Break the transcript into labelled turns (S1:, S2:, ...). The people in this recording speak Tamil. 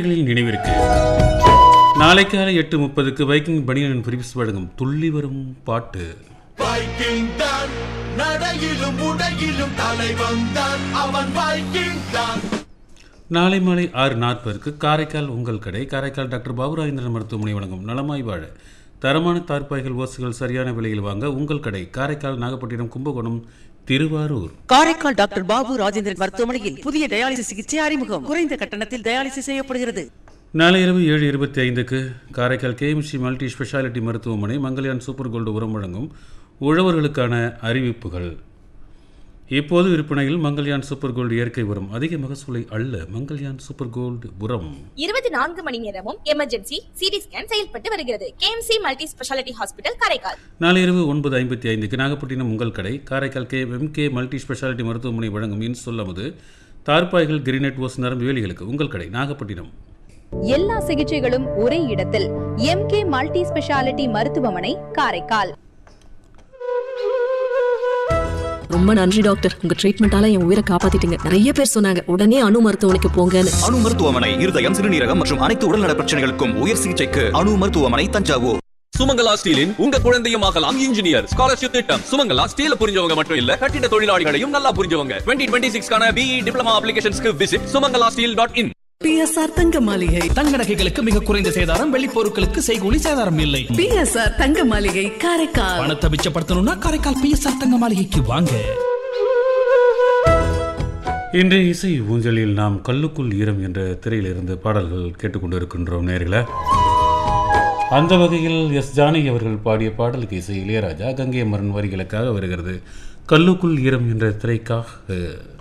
S1: நேயர்களின் நினைவிற்கு நாளை காலை எட்டு முப்பதுக்கு வைக்கிங் பனியன் பிரிப்ஸ் வழங்கும் துள்ளி வரும் பாட்டு
S2: வைக்கிங் தான் நடையிலும் உடையிலும் தலைவன் தான் அவன் வைக்கிங் தான்
S1: நாளை மாலை ஆறு நாற்பதுக்கு காரைக்கால் உங்கள் கடை காரைக்கால் டாக்டர் பாபுராஜேந்திரன் மருத்துவமனை வழங்கும் நலமாய் வாழ தரமான தார்ப்பாய்கள் ஓசுகள் சரியான விலையில் வாங்க உங்கள் கடை காரைக்கால் நாகப்பட்டினம் கும்பகோணம் திருவாரூர்
S3: காரைக்கால் டாக்டர் பாபு ராஜேந்திரன் மருத்துவமனையில் புதிய டயாலிசிஸ் சிகிச்சை அறிமுகம் குறைந்த கட்டணத்தில் டயாலிசிஸ் செய்யப்படுகிறது
S1: நாளை இரவு ஏழு இருபத்தி ஐந்துக்கு காரைக்கால் கேஎம்சி மல்டி ஸ்பெஷாலிட்டி மருத்துவமனை மங்கல்யான் சூப்பர் கோல்டு உரம் வழங்கும் உழவர்களுக்கான அறிவிப்புகள் இப்போது விற்பனையில் மங்கல்யான் சூப்பர் கோல்டு இயற்கை உரம் அதிக மகசூலை அல்ல மங்கல்யான் சூப்பர் கோல்டு உரம்
S4: இருபத்தி நான்கு மணி நேரமும் எமர்ஜென்சி சிடி ஸ்கேன் செயல்பட்டு வருகிறது KMC multi speciality hospital Karaikal
S1: நாளை இரவு ஒன்பது ஐம்பத்தி ஐந்துக்கு நாகப்பட்டினம் உங்கள் கடை Karaikal K MK multi speciality மருத்துவமனை வழங்கும் இன் சொல்லமுது தார்பாய்கள் கிரினெட் ஓஸ் நரம்பு வேலிகளுக்கு உங்கள் கடை நாகப்பட்டினம்
S5: எல்லா சிகிச்சைகளும் ஒரே இடத்தில் எம்கே மல்டி ஸ்பெஷாலிட்டி மருத்துவமனை காரைக்கால்
S6: ரொம்ப நன்றி டாக்டர் உங்க ட்ரீட்மெண்டால என் உயிரை காப்பாத்திட்டீங்க நிறைய பேர் சொன்னாங்க உடனே அணு மருத்துவமனைக்கு போங்கன்னு
S7: அணு மருத்துவமனை இருதயம் சிறுநீரகம் மற்றும் அனைத்து உடல்நல பிரச்சனைகளுக்கும் உயர் சிகிச்சைக்கு அணு மருத்துவமனை தஞ்சாவூர்
S8: சுமங்கலா ஸ்டீலின் உங்க குழந்தையும் ஆகலாம் இன்ஜினியர் ஸ்காலர்ஷிப் திட்டம் சுமங்கலா ஸ்டீல புரிஞ்சவங்க மட்டும் இல்ல கட்டிட தொழிலாளிகளையும் நல்லா புரிஞ்சவங்க டுவெண்ட்டி டுவெண்ட்டி சிக்ஸ்க்கான பிஇ டிப்ளமா அப்ளிகேஷன்ஸ்க்கு visit Sumangala steel dot in
S6: BSR தங்க மாளிகை
S9: தங்க நகைகளுக்கு மிக குறைந்த சேதாரம் வெள்ளி பொருட்களுக்கு செய்கூலி சேதாரம் இல்லை
S6: பிஎஸ்ஆர் தங்க மாளிகை காரைக்கால்
S9: பணத்தை மிச்சப்படுத்தணும்னா காரைக்கால் பிஎஸ்ஆர் தங்க மாளிகைக்கு வாங்க
S1: இன்றைய இசை ஊஞ்சலில் நாம் கல்லுக்குள் ஈரம் என்ற திரையிலிருந்து பாடல்கள் கேட்டுக்கொண்டிருக்கின்றோம் நேர்களே அந்த வகையில் எஸ் ஜானகி அவர்கள் பாடிய பாடலுக்கு இசை இளையராஜா கங்கை அமரன் வரிகளுக்காக வருகிறது கல்லுக்குள் ஈரம் என்ற திரைக்காக